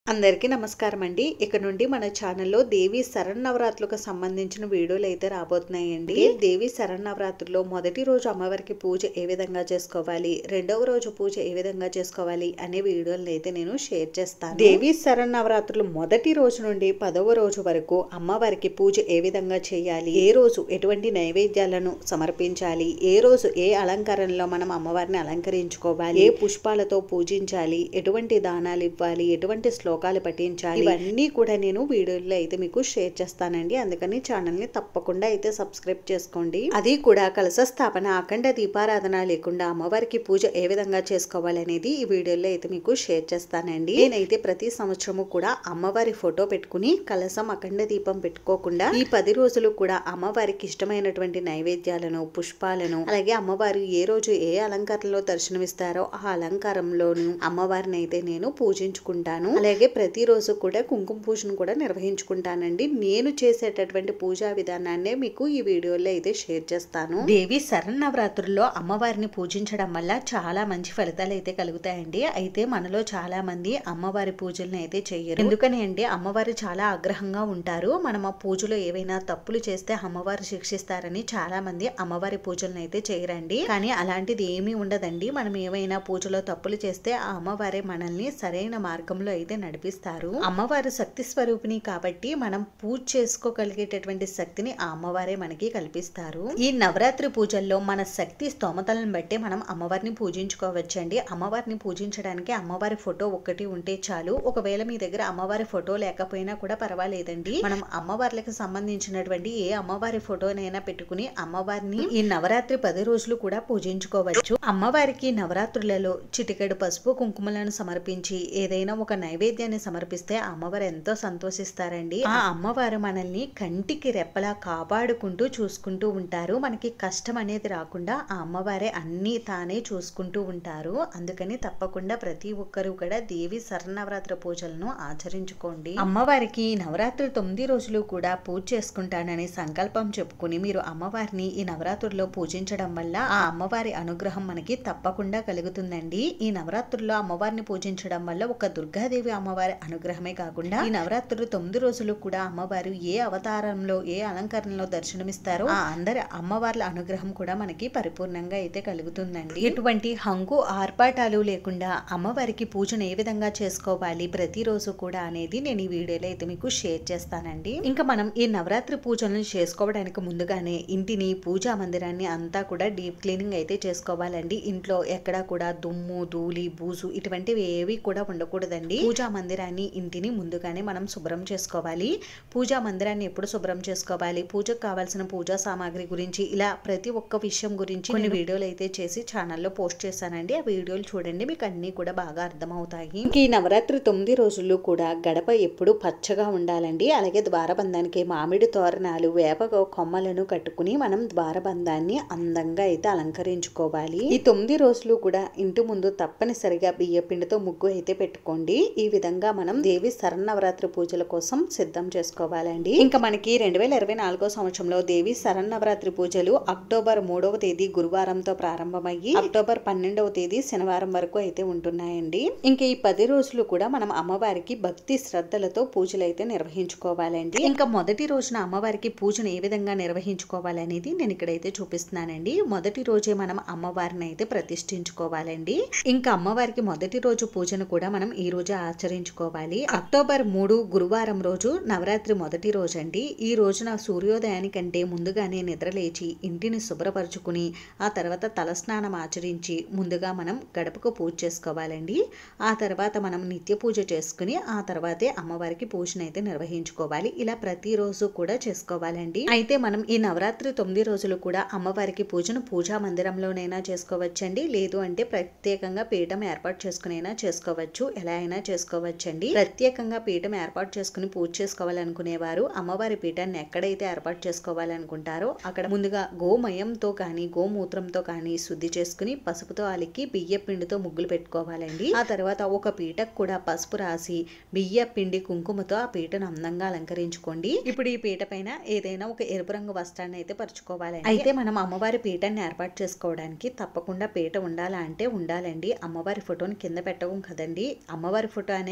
అందరికీ నమస్కారం అండి ఇక నుండి మన ఛానల్లో దేవి శరన్నవరాత్రులకు సంబంధించిన వీడియోలు అయితే రాబోతున్నాయండి దేవి శరన్నవరాత్రుల్లో మొదటి రోజు అమ్మవారికి పూజ ఏ విధంగా చేసుకోవాలి రెండవ రోజు పూజ ఏ విధంగా చేసుకోవాలి అనే వీడియోలను అయితే నేను షేర్ చేస్తాను దేవి శరన్నవరాత్రులు మొదటి రోజు నుండి పదవ రోజు వరకు అమ్మవారికి పూజ ఏ విధంగా చేయాలి ఏ రోజు ఎటువంటి నైవేద్యాలను సమర్పించాలి ఏ రోజు ఏ అలంకారంలో మనం అమ్మవారిని అలంకరించుకోవాలి ఏ పుష్పాలతో పూజించాలి ఎటువంటి దానాలు ఇవ్వాలి ఎటువంటి శ్లోకాలు పఠించాలి ఇవన్నీ కూడా నేను వీడియోలో అయితే మీకు షేర్ చేస్తానండి అందుకని ఛానల్ ని తప్పకుండా అయితే సబ్స్క్రైబ్ చేసుకోండి అది కూడా కలశ స్థాపన అఖండ దీపారాధన లేకుండా అమ్మవారికి పూజ ఏ విధంగా చేసుకోవాలి అనేది ఈ వీడియోలో అయితే మీకు షేర్ చేస్తానండి నేనైతే ప్రతి సంవత్సరము కూడా అమ్మవారి ఫోటో పెట్టుకుని కలశం అఖండ దీపం పెట్టుకోకుండా ఈ పది రోజులు కూడా అమ్మవారికి ఇష్టమైనటువంటి నైవేద్యాలను పుష్పాలను అలాగే అమ్మవారు ఏ రోజు ఏ అలంకారంలో దర్శనమిస్తారో ఆ అలంకారంలోను అమ్మవారిని అయితే నేను పూజించుకుంటాను అలాగే ప్రతిరోజు కూడా కుంకుమ పూజను కూడా నిర్వహించుకుంటానండి నేను చేసేటటువంటి పూజా విధానాన్ని మీకు ఈ వీడియోలో అయితే షేర్ చేస్తాను దేవి శరన్నవరాత్రుల్లో అమ్మవారిని పూజించడం వల్ల చాలా మంచి ఫలితాలు అయితే కలుగుతాయండి అయితే మనలో చాలా మంది అమ్మవారి పూజలను అయితే చేయరు ఎందుకని అంటే అమ్మవారు చాలా ఆగ్రహంగా ఉంటారు మనం ఆ పూజలో ఏవైనా తప్పులు చేస్తే అమ్మవారు శిక్షిస్తారని చాలా మంది అమ్మవారి పూజలను అయితే చేయరండి కానీ అలాంటిది ఏమీ ఉండదండి మనం ఏమైనా పూజలో తప్పులు చేస్తే ఆ అమ్మవారే మనల్ని సరైన మార్గంలో అయితే నడిపిస్తారు అమ్మవారు శక్తి స్వరూపిణి కాబట్టి మనం పూజ చేసుకోగలిగేటటువంటి శక్తిని ఆ అమ్మవారే మనకి కల్పిస్తారు ఈ నవరాత్రి పూజల్లో మన శక్తి స్తోమతలను బట్టి మనం అమ్మవారిని పూజించుకోవచ్చండి అమ్మవారిని పూజించడానికి అమ్మవారి ఫోటో ఒక్కటి ఉంటే చాలు ఒకవేళ మీ దగ్గర అమ్మవారి ఫోటో లేకపోయినా కూడా పర్వాలేదండి మనం అమ్మవార్లకు సంబంధించినటువంటి ఏ అమ్మవారి ఫోటోనైనా పెట్టుకుని అమ్మవారిని ఈ నవరాత్రి పది రోజులు కూడా పూజించుకోవచ్చు అమ్మవారికి నవరాత్రులలో చిటికెడు పసుపు కుంకుమలను సమర్పించి ఏదైనా ఒక నైవేద్యాన్ని సమర్పిస్తే ఆ అమ్మవారు ఎంతో సంతోషిస్తారండి ఆ అమ్మవారు మనల్ని కంటికి రెప్పలా కాపాడుకుంటూ చూసుకుంటూ ఉంటారు మనకి కష్టం అనేది రాకుండా ఆ అమ్మవారే అన్ని తానే చూసుకుంటూ ఉంటారు అందుకని తప్పకుండా ప్రతి ఒక్కరూ కూడా దేవి శరణవరాత్రి పూజలను ఆచరించుకోండి అమ్మవారికి ఈ నవరాత్రి తొమ్మిది రోజులు కూడా పూజ చేసుకుంటానని సంకల్పం చెప్పుకుని మీరు అమ్మవారిని ఈ నవరాత్రుల్లో పూజించడం వల్ల ఆ అమ్మవారి అనుగ్రహం మనకి తప్పకుండా కలుగుతుందండి ఈ నవరాత్రుల్లో అమ్మవారిని పూజించడం వల్ల ఒక దుర్గాదేవి అమ్మవారి అనుగ్రహమే కాకుండా ఈ నవరాత్రులు తొమ్మిది రోజులు కూడా అమ్మవారు ఏ అవతారంలో ఏ అలంకరణలో దర్శనమిస్తారో ఆ అందరి అమ్మవార్ల అనుగ్రహం కూడా మనకి పరిపూర్ణంగా అయితే కలుగుతుందండి ఎటువంటి హంగు ఆర్పాటాలు లేకుండా అమ్మవారికి పూజను ఏ విధంగా చేసుకోవాలి ప్రతిరోజు కూడా అనేది నేను ఈ వీడియోలో అయితే మీకు షేర్ చేస్తానండి ఇంకా మనం ఈ నవరాత్రి పూజలను చేసుకోవడానికి ముందుగానే ఇంటిని పూజా మందిరాన్ని అంతా కూడా డీప్ క్లీనింగ్ అయితే చేసుకోవాలండి ఇంట్లో ఎక్కడా కూడా దుమ్ము ధూళి బూజు ఇటువంటివి ఏవి కూడా ఉండకూడదండి పూజా మందిరాన్ని ఇంటిని ముందుగానే మనం శుభ్రం చేసుకోవాలి పూజా మందిరాన్ని ఎప్పుడు శుభ్రం చేసుకోవాలి పూజకు కావాల్సిన పూజా సామాగ్రి గురించి ఇలా ప్రతి ఒక్క విషయం గురించి కొన్ని వీడియోలు అయితే చేసి ఛానల్లో పోస్ట్ చేశానండి ఆ వీడియోలు చూడండి మీకు అన్ని కూడా బాగా అర్థమవుతాయి ఈ నవరాత్రి తొమ్మిది రోజులు కూడా గడప ఎప్పుడు పచ్చగా ఉండాలండి అలాగే ద్వారబంధానికి మామిడి తోరణాలు వేప కొమ్మలను కట్టుకుని మనం ద్వారబంధాన్ని అందంగా అయితే అలంకరించుకోవాలి ఈ తొమ్మిది రోజులు కూడా ఇంటి ముందు తప్పనిసరిగా బియ్య పిండితో ముగ్గు అయితే పెట్టుకోండి ఈ విధంగా మనం దేవి శరన్నవరాత్రి పూజల కోసం సిద్ధం చేసుకోవాలండి ఇంకా మనకి రెండు వేల ఇరవై నాలుగో సంవత్సరంలో దేవి శరన్నవరాత్రి పూజలు అక్టోబర్ మూడవ తేదీ గురువారంతో ప్రారంభమయ్యి అక్టోబర్ పన్నెండవ తేదీ శనివారం వరకు అయితే ఉంటున్నాయండి ఇంకా ఈ పది రోజులు కూడా మనం అమ్మవారికి భక్తి శ్రద్ధలతో పూజలు అయితే నిర్వహించుకోవాలండి ఇంకా మొదటి రోజున అమ్మవారికి పూజను ఏ విధంగా నిర్వహించుకోవాలనేది నేను ఇక్కడైతే చూపిస్తున్నానండి మొదటి రోజే మనం అమ్మవారిని అయితే ప్రతిష్ఠించుకోవాలండి ఇంకా అమ్మవారికి మొదటి రోజు పూజను కూడా మనం ఈ రోజు ఆచరించుకోవాలి అక్టోబర్ మూడు గురువారం రోజు నవరాత్రి మొదటి రోజు అండి ఈ రోజున సూర్యోదయానికంటే ముందుగానే నిద్రలేచి ఇంటిని శుభ్రపరచుకుని ఆ తర్వాత తలస్నానం ఆచరించి ముందుగా మనం గడపకు పూజ చేసుకోవాలండి ఆ తర్వాత మనం నిత్య పూజ చేసుకుని ఆ తర్వాతే అమ్మవారికి పూజను అయితే నిర్వహించుకోవాలి ఇలా ప్రతిరోజు కూడా చేసుకోవాలండి అయితే మనం ఈ నవరాత్రి తొమ్మిది రోజులు కూడా అమ్మవారికి పూజను పూజా మందిరంలోనైనా చేసుకోవచ్చండి లేదు అంటే ప్రత్యేకంగా పీఠం ఏర్పాటు చేసుకునైనా చేసుకోవచ్చు ఎలా అయినా చేసుకోవచ్చండి ప్రత్యేకంగా పీఠం ఏర్పాటు చేసుకుని పూజ చేసుకోవాలనుకునేవారు అమ్మవారి పీఠాన్ని ఎక్కడైతే ఏర్పాటు చేసుకోవాలనుకుంటారో అక్కడ ముందుగా గోమయంతో కానీ గోమూత్రంతో కానీ శుద్ధి చేసుకుని పసుపుతో అలికి బియ్య పిండితో ముగ్గులు పెట్టుకోవాలండి ఆ తర్వాత ఒక పీటకు కూడా పసుపు రాసి బియ్య పిండి కుంకుమతో ఆ పీటను అందంగా అలంకరించుకోండి ఇప్పుడు ఈ పీట పైన ఏదైనా ఒక ఎరుపు రంగు వస్త్రాన్ని అయితే పరుచుకోవాలి అయితే మనం అమ్మవారి పీఠాన్ని ఏర్పాటు చేసుకోవడానికి తప్పకుండా పీట ఉండాలా అంటే ఉండాలండి అమ్మవారి ఫోటోని కింద పెట్టడం కదండి అమ్మవారి ఫోటో అనే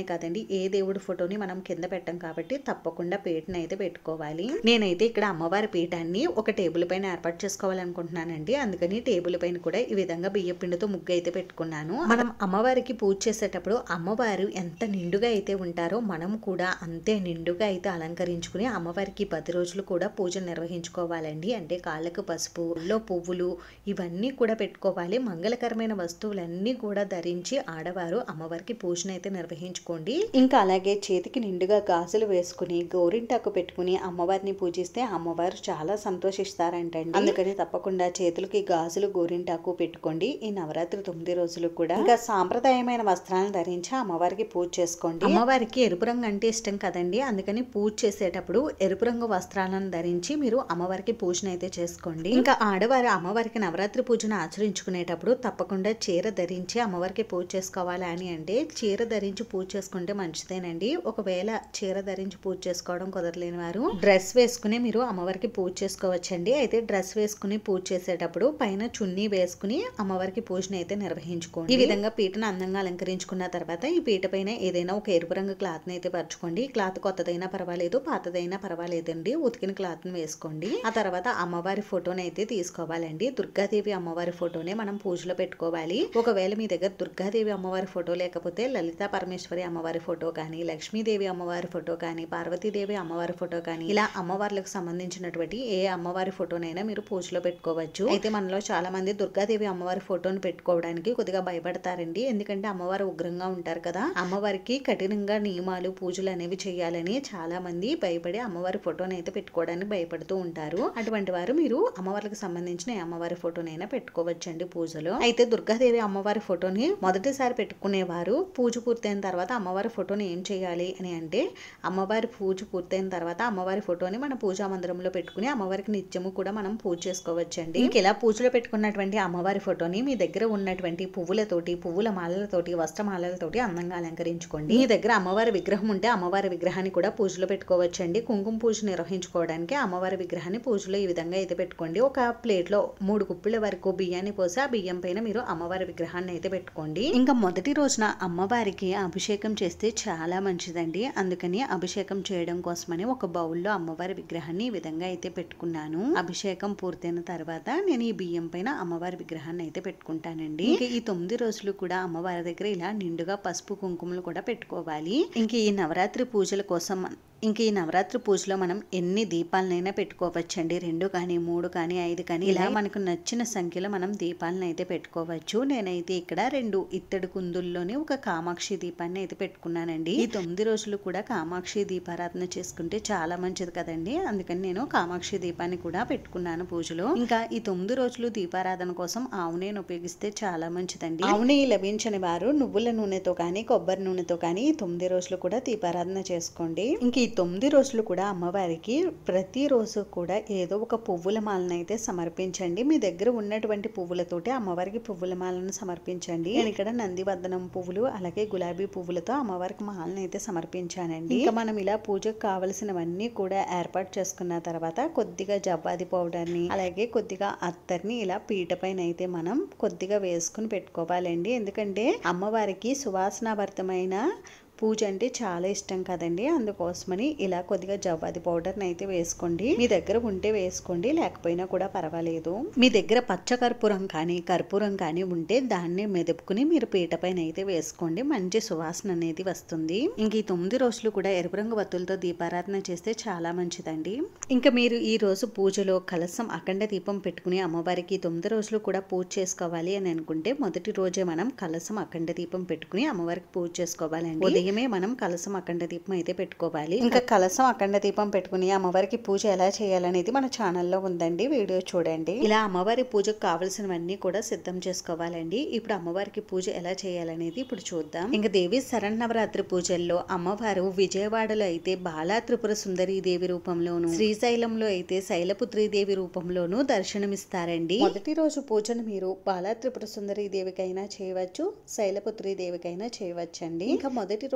కాదండి ఏ దేవుడి ఫోటోని మనం కింద పెట్టం కాబట్టి తప్పకుండా పీటను అయితే పెట్టుకోవాలి నేనైతే ఇక్కడ అమ్మవారి పీఠాన్ని ఒక టేబుల్ పైన ఏర్పాటు చేసుకోవాలనుకుంటున్నానండి అందుకని టేబుల్ పైన కూడా ఈ విధంగా బియ్య పిండితో ముగ్గు అయితే పెట్టుకున్నాను మనం అమ్మవారికి పూజ చేసేటప్పుడు అమ్మవారు ఎంత నిండుగా అయితే ఉంటారో మనం కూడా అంతే నిండుగా అయితే అలంకరించుకుని అమ్మవారికి పది రోజులు కూడా పూజ నిర్వహించుకోవాలండి అంటే కాళ్ళకు పసుపు ఒళ్ళో పువ్వులు ఇవన్నీ కూడా పెట్టుకోవాలి మంగళకరమైన వస్తువులన్నీ కూడా ధరించి ఆడవారు అమ్మవారికి పూజను అయితే నిర్వహించుకోండి ఇంకా అలాగే చేతికి నిండుగా గాజులు వేసుకుని గోరింటాకు పెట్టుకుని అమ్మవారిని పూజిస్తే అమ్మవారు చాలా సంతోషిస్తారంటండి అందుకని తప్పకుండా చేతులకి గాజులు గోరింటాకు పెట్టుకోండి ఈ నవరాత్రి తొమ్మిది రోజులు కూడా ఇంకా సాంప్రదాయమైన వస్త్రాలను ధరించి అమ్మవారికి పూజ చేసుకోండి అమ్మవారికి ఎరుపు రంగు అంటే ఇష్టం కదండి అందుకని పూజ చేసేటప్పుడు ఎరుపు రంగు వస్త్రాలను ధరించి మీరు అమ్మవారికి పూజను అయితే చేసుకోండి ఇంకా ఆడవారు అమ్మవారికి నవరాత్రి పూజను ఆచరించుకునేటప్పుడు తప్పకుండా చీర ధరించి అమ్మవారికి పూజ చేసుకోవాలి అని అంటే చీర ధరించి పూజ చేసుకుంటే మంచిదేనండి ఒకవేళ చీర ధరించి పూజ చేసుకోవడం కుదరలేని వారు డ్రెస్ వేసుకుని మీరు అమ్మవారికి పూజ చేసుకోవచ్చండి అయితే డ్రెస్ వేసుకుని పూజ చేసేటప్పుడు పైన చున్నీ వేసుకుని అమ్మవారికి పూజను అయితే నిర్వహించుకోండి ఈ విధంగా పీటను అందంగా అలంకరించుకున్న తర్వాత ఈ పీట పైన ఏదైనా ఒక ఎరుపు రంగు క్లాత్ ని అయితే పరచుకోండి ఈ క్లాత్ కొత్తదైనా పర్వాలేదు పాతదైనా పర్వాలేదండి ఉతికిన క్లాత్ ని వేసుకోండి ఆ తర్వాత అమ్మవారి ఫోటోని అయితే తీసుకోవాలండి దుర్గాదేవి అమ్మవారి ఫోటోనే మనం పూజలో పెట్టుకోవాలి ఒకవేళ మీ దగ్గర దుర్గాదేవి అమ్మవారి ఫోటో లేకపోతే లలిత పరమేశ్వరి అమ్మవారి ఫోటో కానీ లక్ష్మీదేవి అమ్మవారి ఫోటో కానీ పార్వతీదేవి అమ్మవారి ఫోటో కానీ ఇలా అమ్మవార్లకు సంబంధించినటువంటి ఏ అమ్మవారి ఫోటోనైనా మీరు పూజలో పెట్టుకోవచ్చు అయితే మనలో చాలా మంది దుర్గాదేవి అమ్మవారి ఫోటోని పెట్టుకోవడానికి కొద్దిగా భయపడతారండి ఎందుకంటే అమ్మవారు ఉగ్రంగా ఉంటారు కదా అమ్మవారికి కఠినంగా నియమాలు పూజలు అనేవి చేయాలని చాలా మంది భయపడి అమ్మవారి ఫోటోని అయితే పెట్టుకోవడానికి భయపడుతూ ఉంటారు అటువంటి వారు మీరు అమ్మవారికి సంబంధించిన ఏ అమ్మవారి ఫోటోనైనా పెట్టుకోవచ్చండి పూజలో అయితే దుర్గాదేవి అమ్మవారి ఫోటోని మొదటిసారి పెట్టుకునేవారు పూజ పూర్తయిన తర్వాత అమ్మవారి ఫోటోని ఏం చేయాలి అని అంటే అమ్మవారి పూజ పూర్తయిన తర్వాత అమ్మవారి ఫోటోని మన పూజా మందిరంలో పెట్టుకుని అమ్మవారికి నిత్యము కూడా మనం పూజ చేసుకోవచ్చండి ఇంక ఇలా పూజలో పెట్టుకున్నటువంటి అమ్మవారి ఫోటోని మీ దగ్గర ఉన్నటువంటి పువ్వులతోటి పువ్వుల మాలలతోటి వస్త్రమాలలతోటి అందంగా అలంకరించుకోండి మీ దగ్గర అమ్మవారి విగ్రహం ఉంటే అమ్మవారి విగ్రహాన్ని కూడా పూజలో పెట్టుకోవచ్చండి కుంకుమ పూజ నిర్వహించుకోవడానికి అమ్మవారి విగ్రహాన్ని పూజలో ఈ విధంగా అయితే పెట్టుకోండి ఒక ప్లేట్ లో మూడు కుప్పిళ్ళ వరకు బియ్యాన్ని పోసి ఆ బియ్యం పైన మీరు అమ్మవారి విగ్రహాన్ని అయితే పెట్టుకోండి ఇంకా మొదటి రోజున అమ్మవారికి అభిషేకం చేస్తే చాలా మంచిదండి అందుకని అభిషేకం చేయడం కోసమని ఒక బౌల్లో అమ్మవారి విగ్రహాన్ని ఈ విధంగా అయితే పెట్టుకున్నాను అభిషేకం పూర్తయిన తర్వాత నేను ఈ బియ్యం పైన అమ్మవారి విగ్రహాన్ని అయితే పెట్టుకుంటానండి ఇంకా ఈ తొమ్మిది రోజులు కూడా అమ్మవారి దగ్గర ఇలా నిండుగా పసుపు కుంకుమలు కూడా పెట్టుకోవాలి ఇంక ఈ నవరాత్రి పూజల కోసం ఇంక ఈ నవరాత్రి పూజలో మనం ఎన్ని దీపాలనైనా పెట్టుకోవచ్చండి రెండు కానీ మూడు కానీ ఐదు కానీ ఇలా మనకు నచ్చిన సంఖ్యలో మనం దీపాలను అయితే పెట్టుకోవచ్చు నేనైతే ఇక్కడ రెండు ఇత్తడి కుందుల్లోని ఒక కామాక్షి దీపాన్ని అయితే పెట్టుకున్నానండి ఈ తొమ్మిది రోజులు కూడా కామాక్షి దీపారాధన చేసుకుంటే చాలా మంచిది కదండి అందుకని నేను కామాక్షి దీపాన్ని కూడా పెట్టుకున్నాను పూజలో ఇంకా ఈ తొమ్మిది రోజులు దీపారాధన కోసం ఆవు నెయ్యిని ఉపయోగిస్తే చాలా మంచిదండి ఆవు నెయ్యి లభించని వారు నువ్వుల నూనెతో కానీ కొబ్బరి నూనెతో కానీ ఈ తొమ్మిది రోజులు కూడా దీపారాధన చేసుకోండి ఇంక ఈ తొమ్మిది రోజులు కూడా అమ్మవారికి ప్రతిరోజు కూడా ఏదో ఒక పువ్వుల మాలను అయితే సమర్పించండి మీ దగ్గర ఉన్నటువంటి పువ్వులతోటి అమ్మవారికి పువ్వుల మాలను సమర్పించండి నేను ఇక్కడ నందివర్ధనం పువ్వులు అలాగే గులాబీ పువ్వులతో అమ్మవారికి మాలను అయితే సమర్పించానండి ఇంకా మనం ఇలా పూజకు కావలసినవన్నీ కూడా ఏర్పాటు చేసుకున్న తర్వాత కొద్దిగా జవ్వాది పౌడర్ ని అలాగే కొద్దిగా అత్తర్ని ఇలా పీట పైన అయితే మనం కొద్దిగా వేసుకుని పెట్టుకోవాలండి ఎందుకంటే అమ్మవారికి సువాసనాభరితమైన పూజ అంటే చాలా ఇష్టం కదండి అందుకోసమని ఇలా కొద్దిగా జవ్వాది పౌడర్ని అయితే వేసుకోండి మీ దగ్గర ఉంటే వేసుకోండి లేకపోయినా కూడా పర్వాలేదు మీ దగ్గర పచ్చ కర్పూరం కానీ కర్పూరం కానీ ఉంటే దాన్ని మెదుపుకుని మీరు పీట పైన అయితే వేసుకోండి మంచి సువాసన అనేది వస్తుంది ఇంక ఈ తొమ్మిది రోజులు కూడా ఎరుపు రంగు వత్తులతో దీపారాధన చేస్తే చాలా మంచిదండి ఇంకా మీరు ఈ రోజు పూజలో కలసం అఖండ దీపం పెట్టుకుని అమ్మవారికి ఈ తొమ్మిది రోజులు కూడా పూజ చేసుకోవాలి అని అనుకుంటే మొదటి రోజే మనం కలసం అఖండ దీపం పెట్టుకుని అమ్మవారికి పూజ చేసుకోవాలండి ఉదయమే మనం కలసం అఖండ దీపం అయితే పెట్టుకోవాలి ఇంకా కలసం అఖండ దీపం పెట్టుకుని అమ్మవారికి పూజ ఎలా చేయాలనేది మన ఛానల్లో ఉందండి వీడియో చూడండి ఇలా అమ్మవారి పూజకు కావలసినవన్నీ కూడా సిద్ధం చేసుకోవాలండి ఇప్పుడు అమ్మవారికి పూజ ఎలా చేయాలనేది ఇప్పుడు చూద్దాం ఇంకా దేవి శరన్నవరాత్రి పూజల్లో అమ్మవారు విజయవాడలో అయితే బాలా త్రిపుర సుందరి దేవి రూపంలోను శ్రీశైలంలో అయితే శైలపుత్రి దేవి రూపంలోను దర్శనమిస్తారండి మొదటి రోజు పూజను మీరు బాలా త్రిపుర సుందరి దేవికైనా చేయవచ్చు శైలపుత్రి దేవికైనా చేయవచ్చండి ఇంకా మొదటి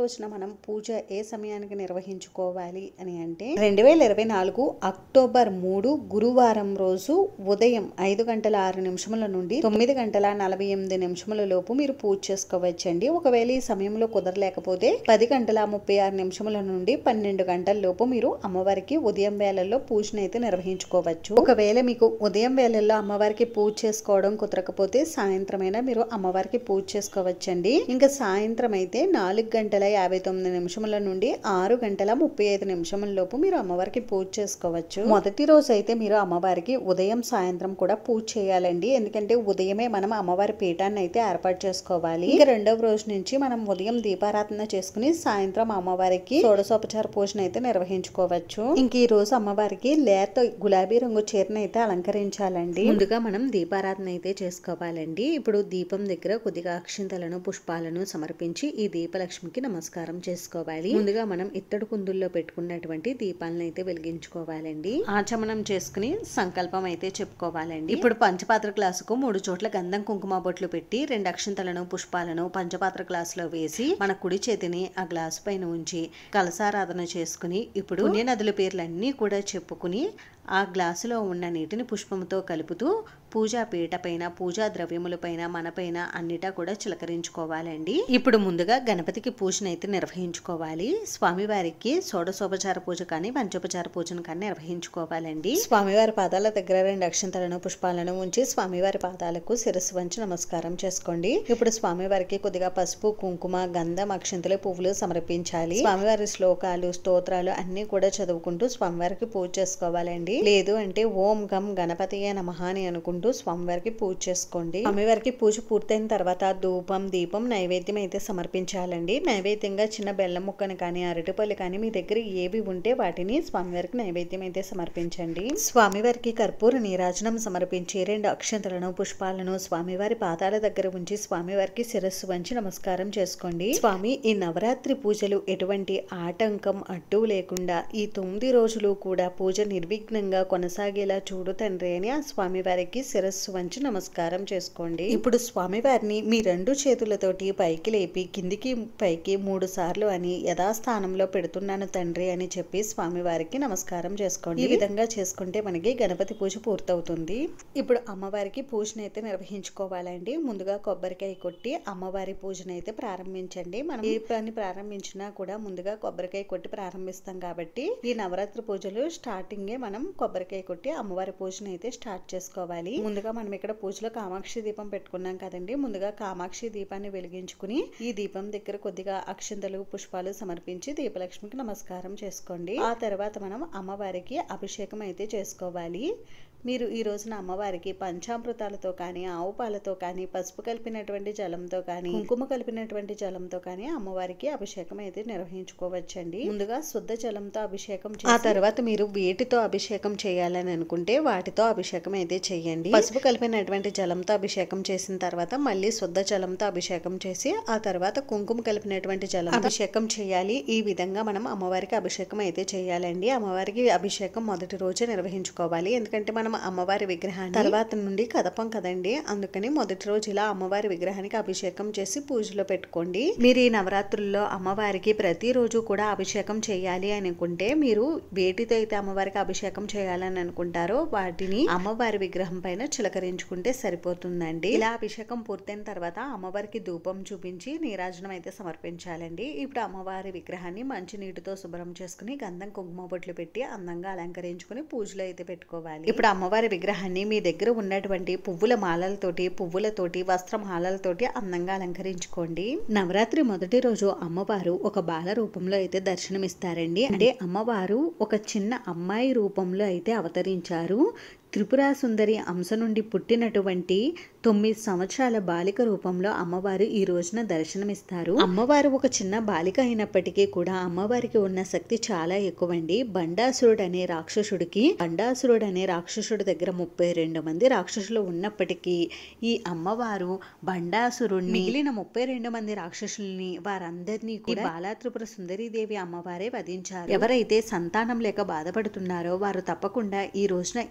రోజున మనం పూజ ఏ సమయానికి నిర్వహించుకోవాలి అని అంటే రెండు వేల ఇరవై నాలుగు అక్టోబర్ మూడు గురువారం రోజు ఉదయం ఐదు గంటల ఆరు నిమిషముల నుండి తొమ్మిది గంటల నలభై ఎనిమిది నిమిషముల లోపు మీరు పూజ చేసుకోవచ్చండి ఒకవేళ ఈ సమయంలో కుదరలేకపోతే పది గంటల ముప్పై ఆరు నిమిషముల నుండి పన్నెండు గంటల లోపు మీరు అమ్మవారికి ఉదయం వేళల్లో పూజను అయితే నిర్వహించుకోవచ్చు ఒకవేళ మీకు ఉదయం వేళల్లో అమ్మవారికి పూజ చేసుకోవడం కుదరకపోతే సాయంత్రమైనా మీరు అమ్మవారికి పూజ చేసుకోవచ్చండి ఇంకా సాయంత్రం అయితే నాలుగు గంటల యాభై తొమ్మిది నిమిషముల నుండి ఆరు గంటల ముప్పై ఐదు నిమిషముల లోపు మీరు అమ్మవారికి పూజ చేసుకోవచ్చు మొదటి రోజు అయితే మీరు అమ్మవారికి ఉదయం సాయంత్రం కూడా పూజ చేయాలండి ఎందుకంటే ఉదయమే మనం అమ్మవారి పీఠాన్ని అయితే ఏర్పాటు చేసుకోవాలి ఇంకా రెండవ రోజు నుంచి మనం ఉదయం దీపారాధన చేసుకుని సాయంత్రం అమ్మవారికి షోడశోపచార పూజను అయితే నిర్వహించుకోవచ్చు ఇంక ఈ రోజు అమ్మవారికి లేత గులాబీ రంగు చీరను అయితే అలంకరించాలండి ముందుగా మనం దీపారాధన అయితే చేసుకోవాలండి ఇప్పుడు దీపం దగ్గర కొద్దిగా అక్షింతలను పుష్పాలను సమర్పించి ఈ దీపలక్ష్మికి నమస్కారం చేసుకోవాలి ముందుగా మనం ఇత్తడి కుందుల్లో పెట్టుకున్నటువంటి దీపాలను అయితే వెలిగించుకోవాలండి ఆచమనం చేసుకుని సంకల్పం అయితే చెప్పుకోవాలండి ఇప్పుడు పంచపాత్ర గ్లాసుకు మూడు చోట్ల గంధం కుంకుమ బొట్లు పెట్టి రెండు అక్షింతలను పుష్పాలను పంచపాత్ర గ్లాసులో వేసి మన కుడి చేతిని ఆ గ్లాసు పైన ఉంచి కలసారాధన చేసుకుని ఇప్పుడు పుణ్య నదుల పేర్లన్నీ కూడా చెప్పుకుని ఆ గ్లాసులో ఉన్న నీటిని పుష్పంతో కలుపుతూ పూజా పీట పైన పూజా ద్రవ్యములపైన మనపైన అన్నిటా కూడా చిలకరించుకోవాలండి ఇప్పుడు ముందుగా గణపతికి పూజను అయితే నిర్వహించుకోవాలి స్వామివారికి షోడశోపచార పూజ కానీ పంచోపచార పూజను కానీ నిర్వహించుకోవాలండి స్వామివారి పాదాల దగ్గర రెండు అక్షంతలను పుష్పాలను ఉంచి స్వామివారి పాదాలకు శిరస్సు వంచి నమస్కారం చేసుకోండి ఇప్పుడు స్వామివారికి కొద్దిగా పసుపు కుంకుమ గంధం అక్షంతలు పువ్వులు సమర్పించాలి స్వామివారి శ్లోకాలు స్తోత్రాలు అన్ని కూడా చదువుకుంటూ స్వామివారికి పూజ చేసుకోవాలండి లేదు అంటే ఓం గం గణపతియే నమః అని అనుకుంటూ స్వామివారికి పూజ చేసుకోండి స్వామివారికి పూజ పూర్తయిన తర్వాత ధూపం దీపం నైవేద్యం అయితే సమర్పించాలండి నైవేద్యంగా చిన్న బెల్లం ముక్కను కానీ అరటిపళ్ళు కానీ మీ దగ్గర ఏవి ఉంటే వాటిని స్వామివారికి నైవేద్యం అయితే సమర్పించండి స్వామివారికి కర్పూర నీరాజనం సమర్పించి రెండు అక్షంతలను పుష్పాలను స్వామివారి పాదాల దగ్గర ఉంచి స్వామివారికి శిరస్సు వంచి నమస్కారం చేసుకోండి స్వామి ఈ నవరాత్రి పూజలు ఎటువంటి ఆటంకం అడ్డు లేకుండా ఈ తొమ్మిది రోజులు కూడా పూజ నిర్విఘ్నంగా కొనసాగేలా చూడు తండ్రి అని ఆ స్వామివారికి శిరస్సు వంచి నమస్కారం చేసుకోండి ఇప్పుడు స్వామివారిని మీ రెండు చేతులతోటి పైకి లేపి కిందికి పైకి మూడు సార్లు అని యథాస్థానంలో పెడుతున్నాను తండ్రి అని చెప్పి స్వామివారికి నమస్కారం చేసుకోండి ఈ విధంగా చేసుకుంటే మనకి గణపతి పూజ పూర్తవుతుంది ఇప్పుడు అమ్మవారికి పూజను అయితే నిర్వహించుకోవాలండి ముందుగా కొబ్బరికాయ కొట్టి అమ్మవారి పూజను అయితే ప్రారంభించండి మనం ఏ పని ప్రారంభించినా కూడా ముందుగా కొబ్బరికాయ కొట్టి ప్రారంభిస్తాం కాబట్టి ఈ నవరాత్రి పూజలు స్టార్టింగే మనం కొబ్బరికాయ కొట్టి అమ్మవారి పూజను అయితే స్టార్ట్ చేసుకోవాలి ముందుగా మనం ఇక్కడ పూజలో కామాక్షి దీపం పెట్టుకున్నాం కదండి ముందుగా కామాక్షి దీపాన్ని వెలిగించుకుని ఈ దీపం దగ్గర కొద్దిగా అక్షంతలు పుష్పాలు సమర్పించి దీపలక్ష్మికి నమస్కారం చేసుకోండి ఆ తర్వాత మనం అమ్మవారికి అభిషేకం అయితే చేసుకోవాలి మీరు ఈ రోజున అమ్మవారికి పంచామృతాలతో కానీ ఆవు పాలతో కానీ పసుపు కలిపినటువంటి జలంతో కానీ కుంకుమ కలిపినటువంటి జలంతో కానీ అమ్మవారికి అభిషేకం అయితే నిర్వహించుకోవచ్చండి ముందుగా శుద్ధ జలంతో అభిషేకం ఆ తర్వాత మీరు వేటితో అభిషేకం చేయాలని అనుకుంటే వాటితో అభిషేకం అయితే చేయండి పసుపు కలిపినటువంటి జలంతో అభిషేకం చేసిన తర్వాత మళ్ళీ శుద్ధ జలంతో అభిషేకం చేసి ఆ తర్వాత కుంకుమ కలిపినటువంటి జలం అభిషేకం చేయాలి ఈ విధంగా మనం అమ్మవారికి అభిషేకం అయితే చేయాలండి అమ్మవారికి అభిషేకం మొదటి రోజే నిర్వహించుకోవాలి ఎందుకంటే మనం అమ్మవారి విగ్రహాన్ని తర్వాత నుండి కదపం కదండి అందుకని మొదటి రోజు ఇలా అమ్మవారి విగ్రహానికి అభిషేకం చేసి పూజలో పెట్టుకోండి మీరు ఈ నవరాత్రుల్లో అమ్మవారికి ప్రతిరోజు కూడా అభిషేకం చేయాలి అనుకుంటే మీరు వేటితో అయితే అమ్మవారికి అభిషేకం చేయాలని అనుకుంటారో వాటిని అమ్మవారి విగ్రహం పైన చిలకరించుకుంటే సరిపోతుందండి ఇలా అభిషేకం పూర్తయిన తర్వాత అమ్మవారికి ధూపం చూపించి నీరాజనం అయితే సమర్పించాలండి ఇప్పుడు అమ్మవారి విగ్రహాన్ని మంచి నీటితో శుభ్రం చేసుకుని గంధం కుంకుమ బొట్లు పెట్టి అందంగా అలంకరించుకుని పూజలో అయితే పెట్టుకోవాలి ఇప్పుడు అమ్మవారి విగ్రహాన్ని మీ దగ్గర ఉన్నటువంటి పువ్వుల మాలలతోటి పువ్వులతోటి వస్త్రమాలలతోటి అందంగా అలంకరించుకోండి నవరాత్రి మొదటి రోజు అమ్మవారు ఒక బాల రూపంలో అయితే దర్శనమిస్తారండి అంటే అమ్మవారు ఒక చిన్న అమ్మాయి రూపంలో అయితే అవతరించారు త్రిపురా సుందరి అంశ నుండి పుట్టినటువంటి తొమ్మిది సంవత్సరాల బాలిక రూపంలో అమ్మవారు ఈ రోజున దర్శనమిస్తారు అమ్మవారు ఒక చిన్న బాలిక అయినప్పటికీ కూడా అమ్మవారికి ఉన్న శక్తి చాలా ఎక్కువండి బండాసురుడు అనే రాక్షసుడికి బండాసురుడు అనే రాక్షసుడి దగ్గర ముప్పై రెండు మంది రాక్షసులు ఉన్నప్పటికీ ఈ అమ్మవారు బండాసురుడిని మిగిలిన ముప్పై రెండు మంది రాక్షసుల్ని వారందరినీ కూడా బాలా త్రిపుర సుందరీదేవి అమ్మవారే వధించారు ఎవరైతే సంతానం లేక బాధపడుతున్నారో వారు తప్పకుండా ఈ రోజున ఈ బాలా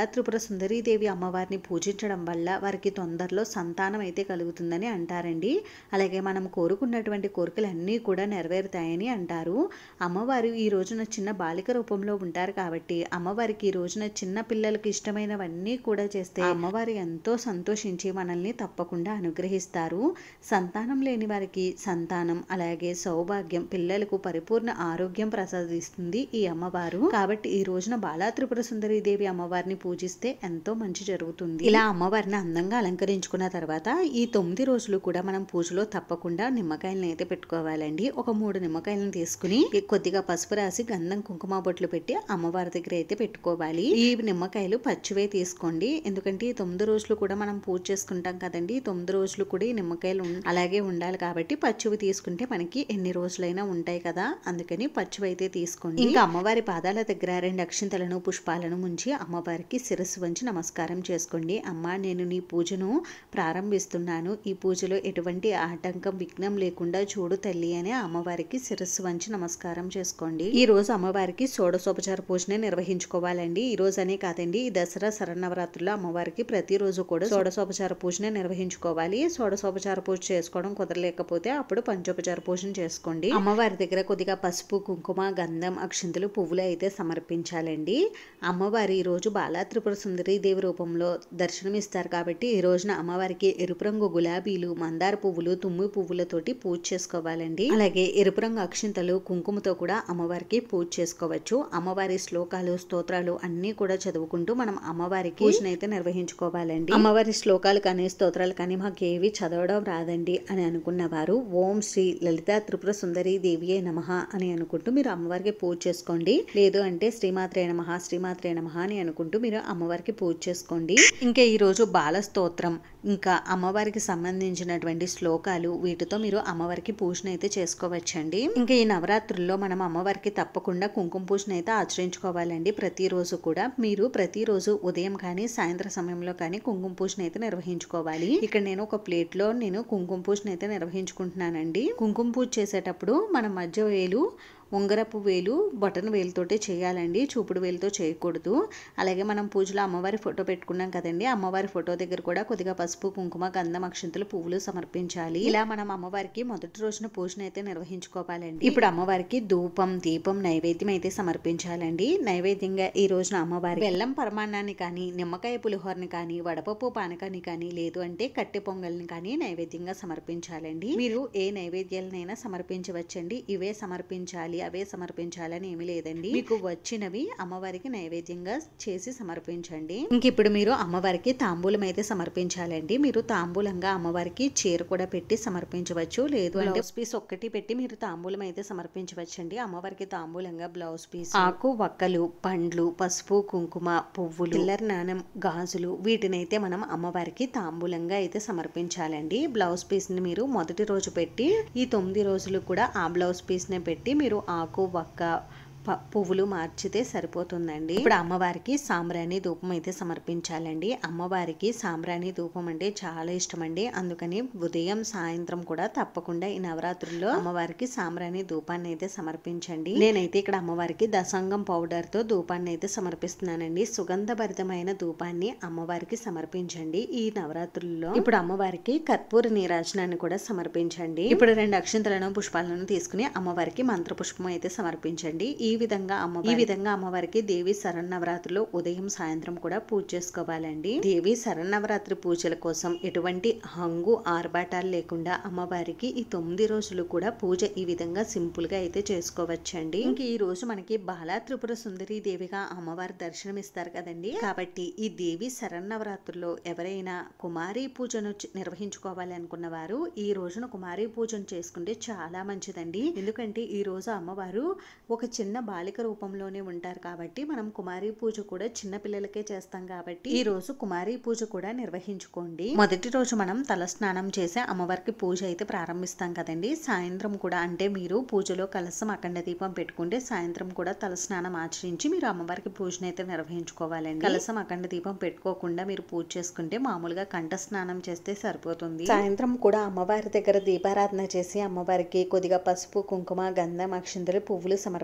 త్రిపుర సుందరీదేవి అమ్మవారిని పూజించడం వల్ల వారికి తొందరలో సంతానం అయితే కలుగుతుందని అంటారండి అలాగే మనం కోరుకున్నటువంటి కోరికలన్నీ కూడా నెరవేరుతాయని అంటారు అమ్మవారు ఈ రోజున చిన్న బాలిక రూపంలో ఉంటారు కాబట్టి అమ్మవారికి ఈ రోజున చిన్న పిల్లలకు ఇష్టమైనవన్నీ కూడా చేస్తే అమ్మవారు ఎంతో సంతోషించి మనల్ని తప్పకుండా అనుగ్రహిస్తారు సంతానం లేని వారికి సంతానం అలాగే సౌభాగ్యం పిల్లలకు పరిపూర్ణ ఆరోగ్యం ప్రసాదిస్తుంది ఈ అమ్మవారు కాబట్టి ఈ రోజున బాలా త్రిపుర సుందరి దేవి అమ్మవారిని పూజిస్తే ఎంతో మంచి జరుగుతుంది ఇలా అమ్మవారిని అందంగా అలంకరించుకున్న తర్వాత ఈ తొమ్మిది రోజులు కూడా మనం పూజలో తప్పకుండా నిమ్మకాయలను అయితే పెట్టుకోవాలండి ఒక మూడు నిమ్మకాయలను తీసుకుని కొద్దిగా పసుపు రాసి గంధం కుంకుమ బొట్లు పెట్టి అమ్మవారి దగ్గర అయితే పెట్టుకోవాలి ఈ నిమ్మకాయలు పచ్చివే తీసుకోండి ఎందుకంటే ఈ తొమ్మిది రోజులు కూడా మనం పూజ చేసుకుంటాం కదండి ఈ తొమ్మిది రోజులు కూడా ఈ నిమ్మకాయలు ఉం- అలాగే ఉండాలి కాబట్టి పచ్చివి తీసుకుంటే మనకి ఎన్ని రోజులైనా ఉంటాయి కదా అందుకని పచ్చివి అయితే తీసుకోండి ఇంకా అమ్మవారి పాదాల దగ్గర రెండు అక్షింతలను పుష్పాలను ముంచి అమ్మవారికి శిరస్సు వంచి నమస్కారం చేసుకోండి అమ్మ నేను నీ పూజను ప్రారంభిస్తున్నాను ఈ పూజలో ఎటువంటి ఆటంకం విఘ్నం లేకుండా చూడు తల్లి అని అమ్మవారికి శిరస్సు వంచి నమస్కారం చేసుకోండి ఈ రోజు అమ్మవారికి షోడశోపచార పూజనే నిర్వహించుకోవాలండి ఈ రోజు అనే కాదండి ఈ దసరా శరన్నవరాత్రుల్లో అమ్మవారికి ప్రతిరోజు కూడా షోడశోపచార పూజనే నిర్వహించుకోవాలి షోడశోపచార పూజ చేసుకోవడం కుదరలేకపోతే అప్పుడు పంచోపచార పూజను చేసుకోండి అమ్మవారి దగ్గర కొద్దిగా పసుపు కుంకుమ గంధం అక్షింతలు పువ్వులు అయితే సమర్పించాలండి అమ్మవారి ఈ రోజు బాలా త్రిపుర సుందరి దేవి రూపంలో దర్శనమిస్తారు కాబట్టి ఈ రోజున అమ్మవారికి ఎరుపు రంగు గులాబీలు మందార పువ్వులు తుమ్మి పువ్వులతోటి పూజ చేసుకోవాలండి అలాగే ఎరుపు రంగు అక్షింతలు కుంకుమతో కూడా అమ్మవారికి పూజ చేసుకోవచ్చు అమ్మవారి శ్లోకాలు స్తోత్రాలు అన్ని కూడా చదువుకుంటూ మనం అమ్మవారికి పూజన అయితే నిర్వహించుకోవాలండి అమ్మవారి శ్లోకాలు కానీ స్తోత్రాలు కానీ మాకు ఏవి చదవడం రాదండి అని అనుకున్న వారు ఓం శ్రీ లలితా త్రిపుర సుందరి దేవియే నమః అని అనుకుంటూ మీరు అమ్మవారికి పూజ చేసుకోండి లేదు అంటే శ్రీమాత్రే నమః శ్రీమాత్రే నమః అని అనుకుంటూ మీరు అమ్మవారికి పూజ చేసుకోండి ఇంకా ఈ రోజు బాల స్తోత్రం ఇంకా అమ్మవారికి సంబంధించినటువంటి శ్లోకాలు వీటితో మీరు అమ్మవారికి పూజన అయితే చేసుకోవచ్చండి ఇంకా ఈ నవరాత్రుల్లో మనం అమ్మవారికి తప్పకుండా కుంకుమ పూజన అయితే ఆచరించుకోవాలండి ప్రతిరోజు కూడా మీరు ప్రతిరోజు ఉదయం కానీ సాయంత్రం సమయంలో కానీ కుంకుమ పూజన అయితే నిర్వహించుకోవాలి ఇక్కడ నేను ఒక ప్లేట్ లో నేను కుంకుమ పూజన అయితే నిర్వహించుకుంటున్నానండి కుంకుమ పూజ చేసేటప్పుడు మన మధ్య వేలు ఉంగరపు వేలు బటన్ వేలుతోటే చేయాలండి చూపుడు వేలుతో చేయకూడదు అలాగే మనం పూజలో అమ్మవారి ఫోటో పెట్టుకున్నాం కదండి అమ్మవారి ఫోటో దగ్గర కూడా కొద్దిగా పసుపు కుంకుమ గంధం అక్షంతలు పువ్వులు సమర్పించాలి ఇలా మనం అమ్మవారికి మొదటి రోజున పూజను అయితే నిర్వహించుకోవాలండి ఇప్పుడు అమ్మవారికి ధూపం దీపం నైవేద్యం అయితే సమర్పించాలండి నైవేద్యంగా ఈ రోజున అమ్మవారి బెల్లం పరమాన్నాన్ని కానీ నిమ్మకాయ పులిహోరని కానీ వడపప్పు పానకాన్ని కానీ లేదు అంటే కట్టె పొంగల్ని కానీ నైవేద్యంగా సమర్పించాలండి మీరు ఏ నైవేద్యాలనైనా సమర్పించవచ్చండి ఇవే సమర్పించాలి అవే సమర్పించాలని ఏమీ లేదండి మీకు వచ్చినవి అమ్మవారికి నైవేద్యంగా చేసి సమర్పించండి ఇంక ఇప్పుడు మీరు అమ్మవారికి తాంబూలం అయితే సమర్పించాలండి మీరు తాంబూలంగా అమ్మవారికి చీర కూడా పెట్టి సమర్పించవచ్చు లేదు అంటే బ్లౌజ్ పీస్ ఒక్కటి పెట్టి మీరు తాంబూలం అయితే సమర్పించవచ్చండి అమ్మవారికి తాంబూలంగా బ్లౌజ్ పీస్ ఆకు వక్కలు పండ్లు పసుపు కుంకుమ పువ్వులు పిల్లర్ నాణం గాజులు వీటినైతే మనం అమ్మవారికి తాంబూలంగా అయితే సమర్పించాలండి బ్లౌజ్ పీస్ ని మీరు మొదటి రోజు పెట్టి ఈ తొమ్మిది రోజులు కూడా ఆ బ్లౌజ్ పీస్ నే పెట్టి మీరు ఆకు వక్క ప- పువ్వులు మార్చితే సరిపోతుందండి ఇప్పుడు అమ్మవారికి సాంబ్రాణి ధూపం అయితే సమర్పించాలండి అమ్మవారికి సాంబ్రాణి ధూపం అంటే చాలా ఇష్టం అండి అందుకని ఉదయం సాయంత్రం కూడా తప్పకుండా ఈ నవరాత్రుల్లో అమ్మవారికి సాంబ్రాణి ధూపాన్ని అయితే సమర్పించండి నేనైతే ఇక్కడ అమ్మవారికి దసంగం పౌడర్ తో ధూపాన్ని అయితే సమర్పిస్తున్నానండి సుగంధభరితమైన ధూపాన్ని అమ్మవారికి సమర్పించండి ఈ నవరాత్రుల్లో ఇప్పుడు అమ్మవారికి కర్పూర నీరాజనాన్ని కూడా సమర్పించండి ఇప్పుడు రెండు అక్షంతలను పుష్పాలను తీసుకుని అమ్మవారికి మంత్ర పుష్పం అయితే సమర్పించండి ఈ విధంగా అమ్మ ఈ విధంగా అమ్మవారికి దేవి శరన్నవరాత్రిలో ఉదయం సాయంత్రం కూడా పూజ చేసుకోవాలండి దేవి శరన్నవరాత్రి పూజల కోసం ఎటువంటి హంగు ఆర్భాటాలు లేకుండా అమ్మవారికి ఈ తొమ్మిది రోజులు కూడా పూజ ఈ విధంగా సింపుల్ గా అయితే చేసుకోవచ్చండి ఇంక ఈ రోజు మనకి బాలా త్రిపుర సుందరి దేవిగా అమ్మవారి దర్శనం ఇస్తారు కదండి కాబట్టి ఈ దేవి శరన్నవరాత్రుల్లో ఎవరైనా కుమారి పూజను చ- నిర్వహించుకోవాలి అనుకున్న వారు ఈ రోజున కుమారి పూజను చేసుకుంటే చాలా మంచిదండి ఎందుకంటే ఈ రోజు అమ్మవారు ఒక చిన్న బాలిక రూపంలోనే ఉంటారు కాబట్టి మనం కుమారి పూజ కూడా చిన్న పిల్లలకే చేస్తాం కాబట్టి ఈ రోజు కుమారి పూజ కూడా నిర్వహించుకోండి మొదటి రోజు మనం తలస్నానం చేసి అమ్మవారికి పూజ అయితే ప్రారంభిస్తాం కదండి సాయంత్రం కూడా అంటే మీరు పూజలో కలసం అఖండ దీపం పెట్టుకుంటే సాయంత్రం కూడా తలస్నానం ఆచరించి మీరు అమ్మవారికి పూజను అయితే నిర్వహించుకోవాలండి కలసం అఖండ దీపం పెట్టుకోకుండా మీరు పూజ చేసుకుంటే మామూలుగా కంఠ స్నానం చేస్తే సరిపోతుంది సాయంత్రం కూడా అమ్మవారి దగ్గర దీపారాధన చేసి అమ్మవారికి కొద్దిగా పసుపు కుంకుమ గంధం అక్షింతలు పువ్వులు సమర్పించాలి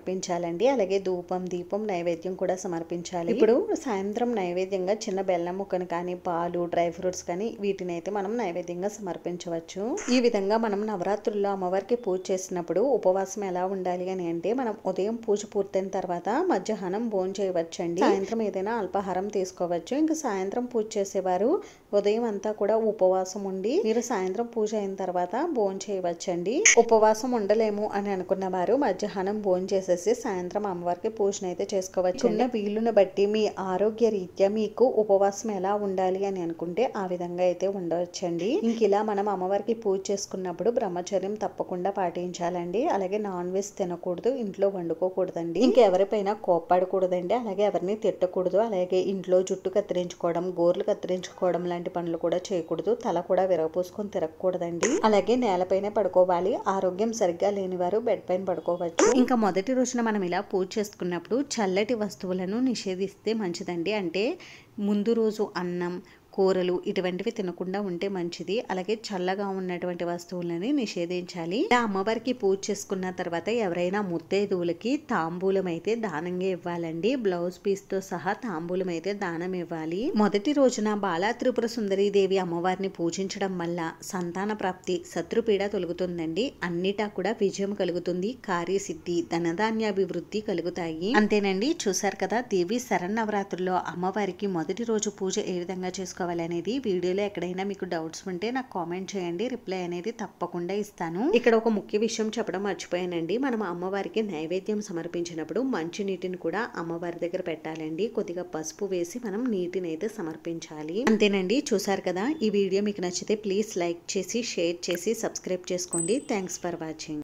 సమర్పించాలండి అలాగే ధూపం దీపం నైవేద్యం కూడా సమర్పించాలి ఇప్పుడు సాయంత్రం నైవేద్యంగా చిన్న బెల్లం ముక్కను కానీ పాలు డ్రై ఫ్రూట్స్ కానీ వీటిని అయితే మనం నైవేద్యంగా సమర్పించవచ్చు ఈ విధంగా మనం నవరాత్రుల్లో అమ్మవారికి పూజ చేసినప్పుడు ఉపవాసం ఎలా ఉండాలి అని అంటే మనం ఉదయం పూజ పూర్తయిన తర్వాత మధ్యాహ్నం భోజనం చేయవచ్చండి సాయంత్రం ఏదైనా అల్పాహారం తీసుకోవచ్చు ఇంకా సాయంత్రం పూజ చేసేవారు ఉదయం అంతా కూడా ఉపవాసం ఉండి మీరు సాయంత్రం పూజ అయిన తర్వాత భోజనం చేయవచ్చండి ఉపవాసం ఉండలేము అని అనుకున్న వారు మధ్యాహ్నం భోజనం చేసేసి సాయంత్రం అమ్మవారికి పూజన అయితే చేసుకోవచ్చు ఉన్న వీలును బట్టి మీ ఆరోగ్య రీత్యా మీకు ఉపవాసం ఎలా ఉండాలి అని అనుకుంటే ఆ విధంగా అయితే ఉండవచ్చండి ఇంక ఇలా మనం అమ్మవారికి పూజ చేసుకున్నప్పుడు బ్రహ్మచర్యం తప్పకుండా పాటించాలండి అలాగే నాన్ వెజ్ తినకూడదు ఇంట్లో వండుకోకూడదండి ఇంకెవరిపైన కోప్పడకూడదండి అలాగే ఎవరిని తిట్టకూడదు అలాగే ఇంట్లో జుట్టు కత్తిరించుకోవడం గోర్లు కత్తిరించుకోవడం లాంటి పనులు కూడా చేయకూడదు తల కూడా విరగపోసుకొని తిరగకూడదండి అలాగే నేలపైనే పడుకోవాలి ఆరోగ్యం సరిగ్గా లేని వారు బెడ్ పైన పడుకోవచ్చు ఇంకా మొదటి రోజున మనం ఇలా పూజ చేసుకున్నప్పుడు చల్లటి వస్తువులను నిషేధిస్తే మంచిదండి అంటే ముందు రోజు అన్నం కూరలు ఇటువంటివి తినకుండా ఉంటే మంచిది అలాగే చల్లగా ఉన్నటువంటి వస్తువులని నిషేధించాలి ఇలా అమ్మవారికి పూజ చేసుకున్న తర్వాత ఎవరైనా ముత్తైదువులకి తాంబూలం అయితే దానంగా ఇవ్వాలండి బ్లౌజ్ పీస్ తో సహా తాంబూలం అయితే దానం ఇవ్వాలి మొదటి రోజున బాలా త్రిపుర సుందరీ దేవి అమ్మవారిని పూజించడం వల్ల సంతాన ప్రాప్తి శత్రుపీడ తొలుగుతుందండి అన్నిటా కూడా విజయం కలుగుతుంది కార్యసిద్ధి ధనధాన్యాభివృద్ధి కలుగుతాయి అంతేనండి చూసారు కదా దేవి శరన్నవరాత్రుల్లో అమ్మవారికి మొదటి రోజు పూజ ఏ విధంగా చేసుకోవాలి అనేది వీడియోలో ఎక్కడైనా మీకు డౌట్స్ ఉంటే నాకు కామెంట్ చేయండి రిప్లై అనేది తప్పకుండా ఇస్తాను ఇక్కడ ఒక ముఖ్య విషయం చెప్పడం మర్చిపోయానండి మనం అమ్మవారికి నైవేద్యం సమర్పించినప్పుడు మంచి నీటిని కూడా అమ్మవారి దగ్గర పెట్టాలండి కొద్దిగా పసుపు వేసి మనం నీటిని అయితే సమర్పించాలి అంతేనండి చూసారు కదా ఈ వీడియో మీకు నచ్చితే ప్లీజ్ లైక్ చేసి షేర్ చేసి సబ్స్క్రైబ్ చేసుకోండి థ్యాంక్స్ ఫర్ వాచింగ్